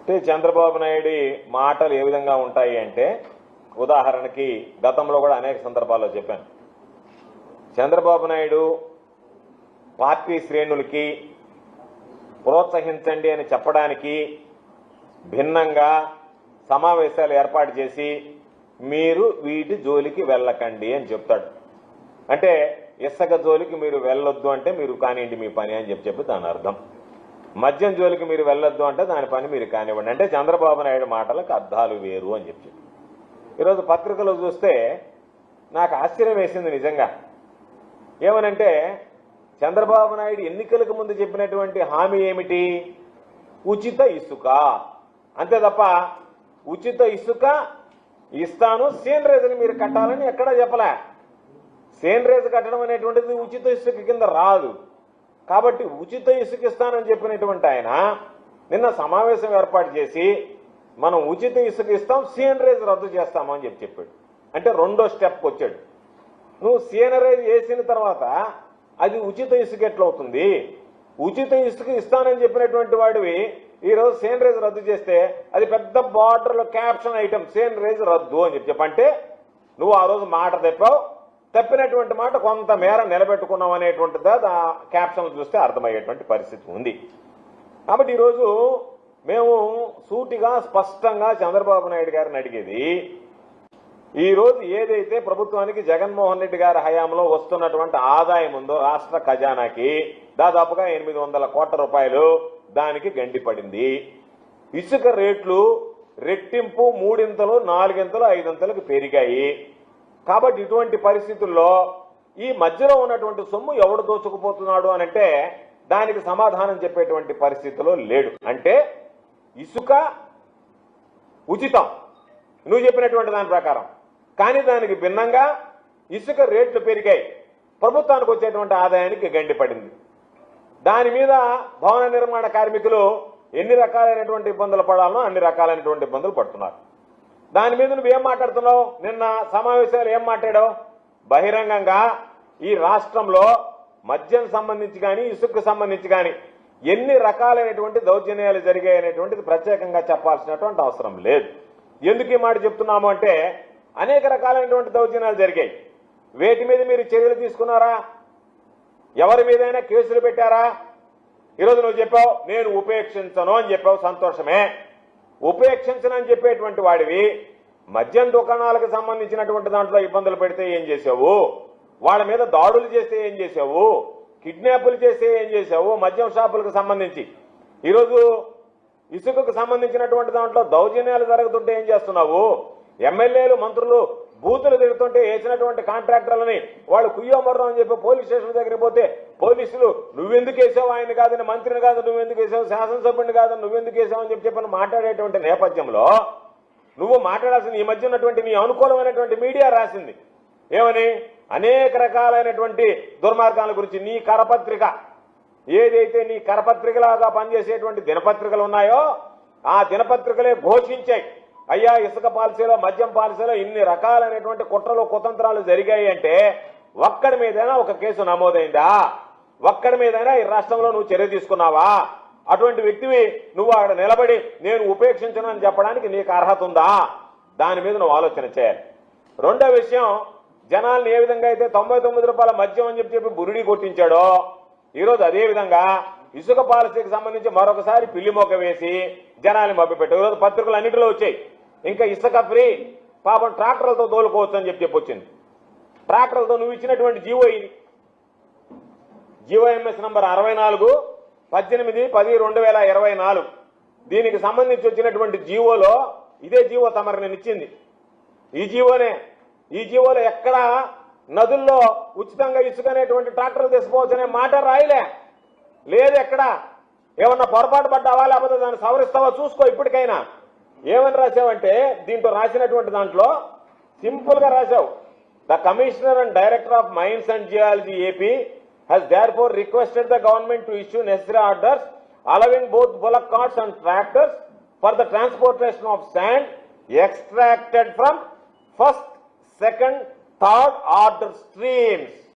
అంటే చంద్రబాబు నాయుడు మాటలు ఏ విధంగా ఉంటాయి అంటే ఉదాహరణకి గతంలో కూడా అనేక సందర్భాల్లో చెప్పాను చంద్రబాబు నాయుడు పార్టీ శ్రేణులకి ప్రోత్సహించండి అని చెప్పడానికి భిన్నంగా సమావేశాలు ఏర్పాటు చేసి మీరు వీటి జోలికి వెళ్ళకండి అని చెప్తాడు అంటే ఇసుక జోలికి మీరు వెళ్ళొద్దు అంటే మీరు కానివ్వండి మీ పని అని చెప్పి చెప్పి దాని అర్థం మద్యం జోలికి మీరు వెళ్ళొద్దు అంటే దాని పని మీరు కానివ్వండి అంటే చంద్రబాబు నాయుడు మాటలకు అర్థాలు వేరు అని చెప్పి ఈరోజు పత్రికలో చూస్తే నాకు ఆశ్చర్యం వేసింది నిజంగా ఏమనంటే చంద్రబాబు నాయుడు ఎన్నికలకు ముందు చెప్పినటువంటి హామీ ఏమిటి ఉచిత ఇసుక అంతే తప్ప ఉచిత ఇసుక ఇస్తాను సేన్ రేజుని మీరు కట్టాలని ఎక్కడా చెప్పలే సేన్ రేజ్ కట్టడం అనేటువంటిది ఉచిత ఇసుక కింద రాదు కాబట్టి ఉచిత ఇసుక ఇస్తానని చెప్పినటువంటి ఆయన నిన్న సమావేశం ఏర్పాటు చేసి మనం ఉచిత ఇసుక ఇస్తాం సీఎనరేజ్ రద్దు చేస్తామని చెప్పి చెప్పాడు అంటే రెండో స్టెప్ వచ్చాడు నువ్వు సీనరైజ్ వేసిన తర్వాత అది ఉచిత ఇసుక ఎట్లవుతుంది ఉచిత ఇసుక ఇస్తానని చెప్పినటువంటి వాడివి ఈరోజు సేనరైజ్ రద్దు చేస్తే అది పెద్ద బార్డర్లో క్యాప్షన్ ఐటమ్ సేనరైజ్ రద్దు అని చెప్పి చెప్పంటే నువ్వు ఆ రోజు మాట తెప్పావు తప్పినటువంటి మాట కొంత మేర నిలబెట్టుకున్నావు అనేటువంటిది ఆ క్యాప్షన్ చూస్తే అర్థమయ్యేటువంటి పరిస్థితి ఉంది కాబట్టి ఈరోజు మేము సూటిగా స్పష్టంగా చంద్రబాబు నాయుడు గారిని అడిగేది ఈ రోజు ఏదైతే ప్రభుత్వానికి జగన్మోహన్ రెడ్డి గారి హయాంలో వస్తున్నటువంటి ఆదాయం ఉందో రాష్ట్ర ఖజానాకి దాదాపుగా ఎనిమిది వందల కోట్ల రూపాయలు దానికి గండిపడింది ఇసుక రేట్లు రెట్టింపు మూడింతలు నాలుగింతలు ఐదింతలకు పెరిగాయి కాబట్టి ఇటువంటి పరిస్థితుల్లో ఈ మధ్యలో ఉన్నటువంటి సొమ్ము ఎవడు దోచుకుపోతున్నాడు అని అంటే దానికి సమాధానం చెప్పేటువంటి పరిస్థితిలో లేడు అంటే ఇసుక ఉచితం నువ్వు చెప్పినటువంటి దాని ప్రకారం కానీ దానికి భిన్నంగా ఇసుక రేట్లు పెరిగాయి ప్రభుత్వానికి వచ్చేటువంటి ఆదాయానికి గండి పడింది దాని మీద భవన నిర్మాణ కార్మికులు ఎన్ని రకాలైనటువంటి ఇబ్బందులు పడాలనో అన్ని రకాలైనటువంటి ఇబ్బందులు పడుతున్నారు దాని మీద నువ్వేం మాట్లాడుతున్నావు నిన్న సమావేశాలు ఏం మాట్లాడావు బహిరంగంగా ఈ రాష్ట్రంలో మద్యం సంబంధించి కానీ ఇసుకు సంబంధించి కానీ ఎన్ని రకాలైనటువంటి దౌర్జన్యాలు జరిగాయి అనేటువంటిది ప్రత్యేకంగా చెప్పాల్సినటువంటి అవసరం లేదు ఎందుకు ఈ మాట చెప్తున్నాము అంటే అనేక రకాలైనటువంటి దౌర్జన్యాలు జరిగాయి వేటి మీద మీరు చర్యలు తీసుకున్నారా ఎవరి మీదైనా కేసులు పెట్టారా ఈరోజు నువ్వు చెప్పావు నేను ఉపేక్షించను అని చెప్పావు సంతోషమే ఉపేక్షించనని చెప్పేటువంటి వాడివి మద్యం దుకాణాలకు సంబంధించినటువంటి దాంట్లో ఇబ్బందులు పెడితే ఏం చేసావు వాళ్ళ మీద దాడులు చేస్తే ఏం చేసావు కిడ్నాపులు చేస్తే ఏం చేసావు మద్యం షాపులకు సంబంధించి ఈరోజు ఇసుకకు సంబంధించినటువంటి దాంట్లో దౌర్జన్యాలు జరుగుతుంటే ఏం చేస్తున్నావు ఎమ్మెల్యేలు మంత్రులు బూతులు తిడుతుంటే వేసినటువంటి కాంట్రాక్టర్లని వాళ్ళు కుయ్యోమర్రం అని చెప్పి పోలీస్ స్టేషన్ దగ్గరికి పోతే పోలీసులు నువ్వెందుకు వేసావు ఆయన కాదని మంత్రిని కాదు నువ్వెందుకు వేసావు శాసనసభ్యుని కాదు నువ్వెందుకు వేసావు అని చెప్పి చెప్పని మాట్లాడేటువంటి నేపథ్యంలో నువ్వు మాట్లాడాల్సింది ఈ మధ్య ఉన్నటువంటి నీ అనుకూలమైనటువంటి మీడియా రాసింది ఏమని అనేక రకాలైనటువంటి దుర్మార్గాల గురించి నీ కరపత్రిక ఏదైతే నీ కరపత్రికలాగా పనిచేసేటువంటి దినపత్రికలు ఉన్నాయో ఆ దినపత్రికలే ఘోషించాయి అయ్యా ఇసుక పాలసీలో మద్యం పాలసీలో ఇన్ని రకాలైనటువంటి కుట్రలు కుతంత్రాలు జరిగాయి అంటే ఒక్కడి మీదైనా ఒక కేసు నమోదైందా ఒక్కడి మీదైనా ఈ రాష్ట్రంలో నువ్వు చర్య తీసుకున్నావా అటువంటి వ్యక్తివి నువ్వు అక్కడ నిలబడి నేను ఉపేక్షించను అని చెప్పడానికి నీకు అర్హత ఉందా దాని మీద నువ్వు ఆలోచన చేయాలి రెండో విషయం జనాల్ని ఏ విధంగా అయితే తొంభై తొమ్మిది రూపాయల మద్యం అని చెప్పి చెప్పి బురుడి కొట్టించాడో ఈరోజు అదే విధంగా ఇసుక పాలసీకి సంబంధించి మరొకసారి పిల్లి మొక్క వేసి జనాల్ని మభ్యపెట్టారు ఈరోజు పత్రికలు అన్నింటిలో వచ్చాయి ఇంకా ఇసుక ఫ్రీ పాపం ట్రాక్టర్లతో తోలుకోవచ్చు అని చెప్పి చెప్పొచ్చింది ట్రాక్టర్లతో నువ్వు ఇచ్చినటువంటి జీవో ఇది జీవోఎంఎస్ నంబర్ అరవై నాలుగు పద్దెనిమిది పది రెండు వేల ఇరవై నాలుగు దీనికి సంబంధించి వచ్చినటువంటి జీవోలో ఇదే జీవో తమరు నేను ఇచ్చింది ఈ జీవోనే ఈ జీవోలో ఎక్కడ నదుల్లో ఉచితంగా ఇసుక అనేటువంటి ట్రాక్టర్లు తీసుకోవచ్చు అనే మాట రాయలే లేదు ఎక్కడ ఏమన్నా పొరపాటు పడ్డావా లేకపోతే దాన్ని సవరిస్తావా చూసుకో ఇప్పటికైనా ఏమని రాసావంటే దీంట్లో రాసినటువంటి దాంట్లో సింపుల్ గా రాశావు the commissioner and director of mines and geology AP has therefore requested the government to issue necessary orders allowing both bullock carts and tractors for the transportation of sand extracted from first, second, third order streams.